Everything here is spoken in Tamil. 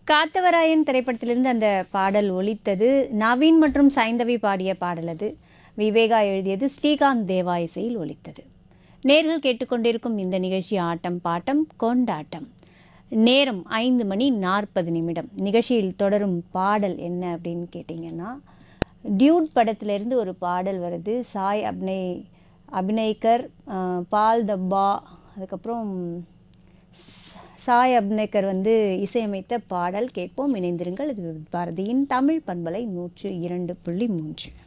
காத்தவராயன் திரைப்படத்திலிருந்து அந்த பாடல் ஒலித்தது நவீன் மற்றும் சைந்தவி பாடிய பாடல் அது விவேகா எழுதியது ஸ்ரீகாந்த் தேவா இசையில் ஒலித்தது நேர்கள் கேட்டுக்கொண்டிருக்கும் இந்த நிகழ்ச்சி ஆட்டம் பாட்டம் கொண்டாட்டம் நேரம் ஐந்து மணி நாற்பது நிமிடம் நிகழ்ச்சியில் தொடரும் பாடல் என்ன அப்படின்னு கேட்டிங்கன்னா டியூட் படத்திலிருந்து ஒரு பாடல் வருது சாய் அப்னய் அபிநய்கர் அஹ், பால் தப்பா அதுக்கப்புறம் சாய் அப்னேக்கர் வந்து இசையமைத்த பாடல் கேட்போம் இணைந்திருங்கள் இது பாரதியின் தமிழ் பண்பலை நூற்று இரண்டு புள்ளி மூன்று